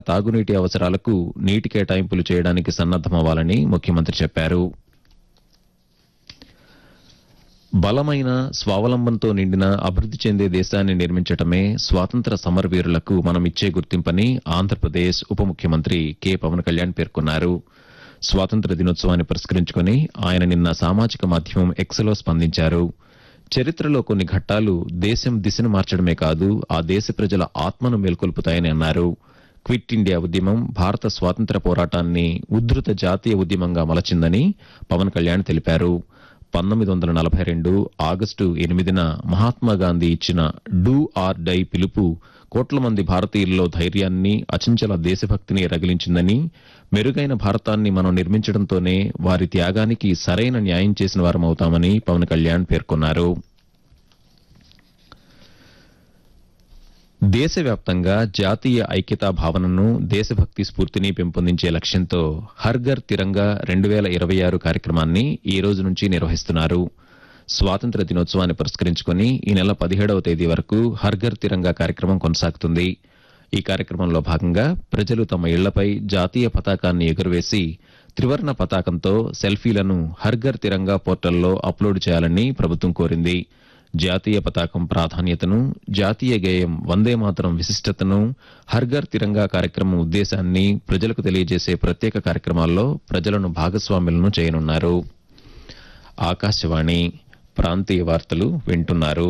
తాగునీటి అవసరాలకు నీటి కేటాయింపులు చేయడానికి సన్నద్దమవ్వాలని ముఖ్యమంత్రి చెప్పారు బలమైన స్వావలంబనతో నిండిన అభివృద్ది చెందే దేశాన్ని నిర్మించటమే స్వాతంత్ర సమరవీరులకు మనం ఇచ్చే గుర్తింపని ఆంధ్రప్రదేశ్ ఉప ముఖ్యమంత్రి కె పవన్ కళ్యాణ్ పేర్కొన్నారు స్వాతంత్ర దినోత్సవాన్ని పురస్కరించుకుని ఆయన నిన్న సామాజిక మాధ్యమం ఎక్స్లో స్పందించారు చరిత్రలో కొన్ని ఘట్టాలు దేశం దిశను మార్చడమే కాదు ఆ దేశ ప్రజల ఆత్మను మేల్కొల్పుతాయని అన్నారు క్విట్ ఇండియా ఉద్యమం భారత స్వాతంత్ర పోరాటాన్ని ఉద్ధృత జాతీయ ఉద్యమంగా మలచిందని పవన్ కళ్యాణ్ తెలిపారు పంతొమ్మిది వందల నలభై రెండు ఆగస్టు ఎనిమిదిన మహాత్మా గాంధీ ఇచ్చిన డూ ఆర్ డై పిలుపు కోట్ల మంది భారతీయుల్లో ధైర్యాన్ని అచంచల దేశభక్తిని రగిలించిందని మెరుగైన భారతాన్ని మనం నిర్మించడంతోనే వారి త్యాగానికి సరైన న్యాయం చేసిన వారమవుతామని పవన్ కళ్యాణ్ పేర్కొన్నారు దేశవ్యాప్తంగా జాతీయ ఐక్యతా భావనను దేశభక్తి స్ఫూర్తిని పెంపొందించే లక్ష్యంతో హర్ఘర్ తిరంగా రెండు వేల ఇరవై ఆరు కార్యక్రమాన్ని ఈ రోజు నుంచి నిర్వహిస్తున్నారు స్వాతంత్ర దినోత్సవాన్ని పురస్కరించుకుని ఈ నెల పదిహేడవ తేదీ వరకు హర్ఘర్ తిరంగా కార్యక్రమం కొనసాగుతుంది ఈ కార్యక్రమంలో భాగంగా ప్రజలు తమ ఇళ్లపై జాతీయ పతాకాన్ని ఎగురవేసి త్రివర్ణ పతాకంతో సెల్ఫీలను హర్ఘర్ తిరంగా పోర్టల్లో అప్లోడ్ చేయాలని ప్రభుత్వం కోరింది జాతీయ పతాకం ప్రాధాన్యతను జాతీయ గేయం వందే మాతరం విశిష్టతను హర్ఘర్ తిరంగా కార్యక్రమం ఉద్దేశాన్ని ప్రజలకు తెలియజేసే ప్రత్యేక కార్యక్రమాల్లో ప్రజలను భాగస్వాములను చేయనున్నారు ఆకాశవాణి ప్రాంతీయ వార్తలు వింటున్నారు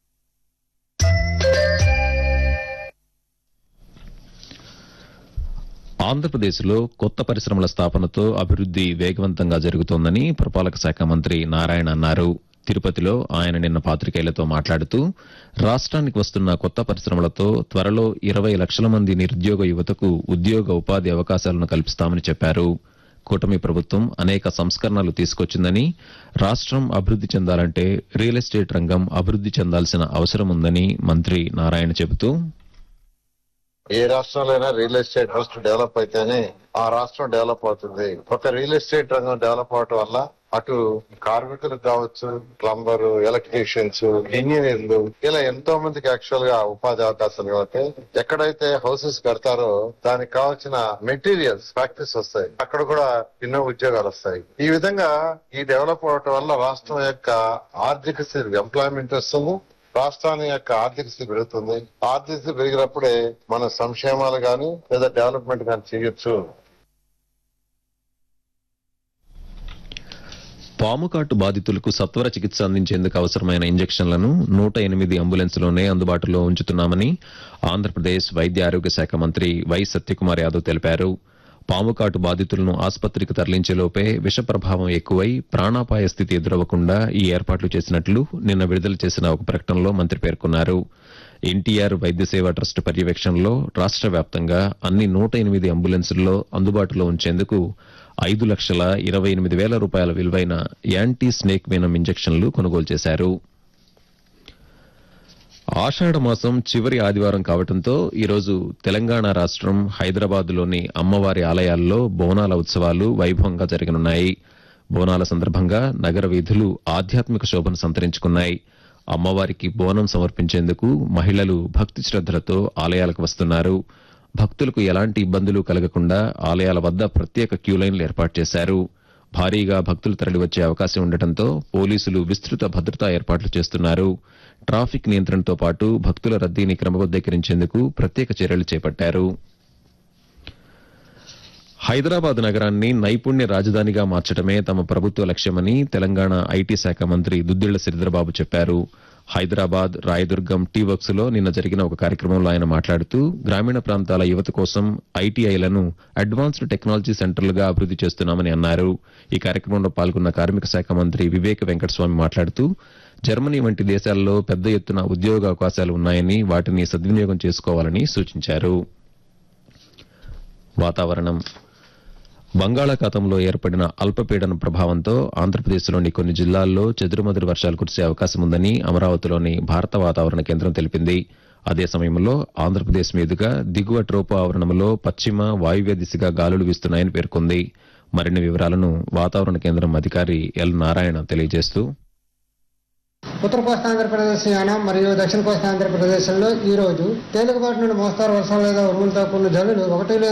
ఆంధ్రప్రదేశ్లో కొత్త పరిశ్రమల స్థాపనతో అభివృద్ది వేగవంతంగా జరుగుతోందని పురపాలక శాఖ మంత్రి నారాయణ అన్నారు తిరుపతిలో ఆయన నిన్న పాత్రికేయులతో మాట్లాడుతూ రాష్ట్రానికి వస్తున్న కొత్త పరిశ్రమలతో త్వరలో ఇరవై లక్షల మంది నిరుద్యోగ యువతకు ఉద్యోగ ఉపాధి అవకాశాలను కల్పిస్తామని చెప్పారు కూటమి ప్రభుత్వం అనేక సంస్కరణలు తీసుకొచ్చిందని రాష్ట్రం అభివృద్ది చెందాలంటే రియల్ ఎస్టేట్ రంగం అభివృద్ది చెందాల్సిన అవసరం ఉందని మంత్రి నారాయణ చెబుతూ ఏ రాష్ట్రంలో అయినా రియల్ ఎస్టేట్ ఫస్ట్ డెవలప్ అయితేనే ఆ రాష్ట్రం డెవలప్ అవుతుంది ఒక రియల్ ఎస్టేట్ రంగం డెవలప్ అవటం వల్ల అటు కార్మికులకు కావచ్చు ప్లంబర్ ఎలక్ట్రీషియన్స్ ఇంజనీర్లు ఇలా ఎంతో మందికి యాక్చువల్ గా ఉపాధి అవకాశాలు కలుగుతాయి ఎక్కడైతే హౌసెస్ కడతారో దానికి కావాల్సిన మెటీరియల్స్ ఫ్యాక్టరీస్ వస్తాయి అక్కడ కూడా ఎన్నో ఉద్యోగాలు వస్తాయి ఈ విధంగా ఈ డెవలప్ అవటం వల్ల రాష్ట్రం యొక్క ఆర్థిక స్థితి ఎంప్లాయ్మెంట్ వస్తుంది రాష్ట్రాన్ని యొక్క ఆర్థిక స్థితి పెరుగుతుంది ఆర్థిక స్థితి పెరిగినప్పుడే మన సంక్షేమాలు గాని లేదా డెవలప్మెంట్ గాని చేయొచ్చు పాముకాటు బాధితులకు సత్వర చికిత్స అందించేందుకు అవసరమైన ఇంజెక్షన్లను నూట ఎనిమిది అంబులెన్స్లోనే అందుబాటులో ఉంచుతున్నామని ఆంధ్రప్రదేశ్ వైద్య ఆరోగ్య శాఖ మంత్రి వై సత్యకుమార్ యాదవ్ తెలిపారు పాముకాటు బాధితులను ఆసుపత్రికి తరలించేలోపే విష ప్రభావం ఎక్కువై ప్రాణాపాయ స్థితి ఎదురవ్వకుండా ఈ ఏర్పాట్లు చేసినట్లు నిన్న విడుదల చేసిన ఒక ప్రకటనలో మంత్రి పేర్కొన్నారు ఎన్టీఆర్ వైద్య సేవ ట్రస్ట్ పర్యవేక్షణలో రాష్ట్ర వ్యాప్తంగా అన్ని నూట ఎనిమిది అంబులెన్సుల్లో అందుబాటులో ఉంచేందుకు ఐదు లక్షల ఇరవై ఎనిమిది వేల రూపాయల విలువైన యాంటీ స్నేక్ వెనం ఇంజెక్షన్లు కొనుగోలు చేశారు ఆషాఢ మాసం చివరి ఆదివారం కావడంతో ఈరోజు తెలంగాణ రాష్ట్రం హైదరాబాద్లోని అమ్మవారి ఆలయాల్లో బోనాల ఉత్సవాలు వైభవంగా జరగనున్నాయి బోనాల సందర్భంగా నగర వీధులు ఆధ్యాత్మిక శోభను సంతరించుకున్నాయి అమ్మవారికి బోనం సమర్పించేందుకు మహిళలు భక్తి శ్రద్దలతో ఆలయాలకు వస్తున్నారు భక్తులకు ఎలాంటి ఇబ్బందులు కలగకుండా ఆలయాల వద్ద ప్రత్యేక క్యూలైన్లు ఏర్పాటు చేశారు భారీగా భక్తులు తరలివచ్చే అవకాశం ఉండటంతో పోలీసులు విస్తృత భద్రతా ఏర్పాట్లు చేస్తున్నారు ట్రాఫిక్ నియంత్రణతో పాటు భక్తుల రద్దీని క్రమబద్దీకరించేందుకు ప్రత్యేక చర్యలు చేపట్టారు హైదరాబాద్ నగరాన్ని నైపుణ్య రాజధానిగా మార్చడమే తమ ప్రభుత్వ లక్ష్యమని తెలంగాణ ఐటీ శాఖ మంత్రి దుద్దిళ్ల శ్రీధరబాబు చెప్పారు హైదరాబాద్ రాయదుర్గం టీ వర్క్స్ లో నిన్న జరిగిన ఒక కార్యక్రమంలో ఆయన మాట్లాడుతూ గ్రామీణ ప్రాంతాల యువత కోసం ఐటీఐలను అడ్వాన్స్డ్ టెక్నాలజీ సెంటర్లుగా అభివృద్ది చేస్తున్నామని అన్నారు ఈ కార్యక్రమంలో పాల్గొన్న కార్మిక శాఖ మంత్రి వివేక్ వెంకటస్వామి మాట్లాడుతూ జర్మనీ వంటి దేశాల్లో పెద్ద ఎత్తున ఉద్యోగ అవకాశాలు ఉన్నాయని వాటిని సద్వినియోగం చేసుకోవాలని సూచించారు వాతావరణం బంగాళాఖాతంలో ఏర్పడిన అల్పపీడన ప్రభావంతో ఆంధ్రప్రదేశ్లోని కొన్ని జిల్లాల్లో చెదురుమదురు వర్షాలు కురిసే అవకాశం ఉందని అమరావతిలోని భారత వాతావరణ కేంద్రం తెలిపింది అదే సమయంలో ఆంధ్రప్రదేశ్ మీదుగా దిగువ ట్రోపో ఆవరణంలో పశ్చిమ వాయువ్య దిశగా గాలులు వీస్తున్నాయని పేర్కొంది మరిన్ని వివరాలను వాతావరణ కేంద్రం అధికారి ఎల్ నారాయణ తెలియజేస్తూ ఉత్తర కోస్తా ఆంధ్రప్రదేశ్ యానం మరియు దక్షిణ కోస్తా ఆంధ్రప్రదేశ్లో ఈ రోజు తేలికపాటి నుండి మోస్తారు వర్షాలు లేదా ఉరుములతో కూడిన జల్లులు ఒకటి లేదా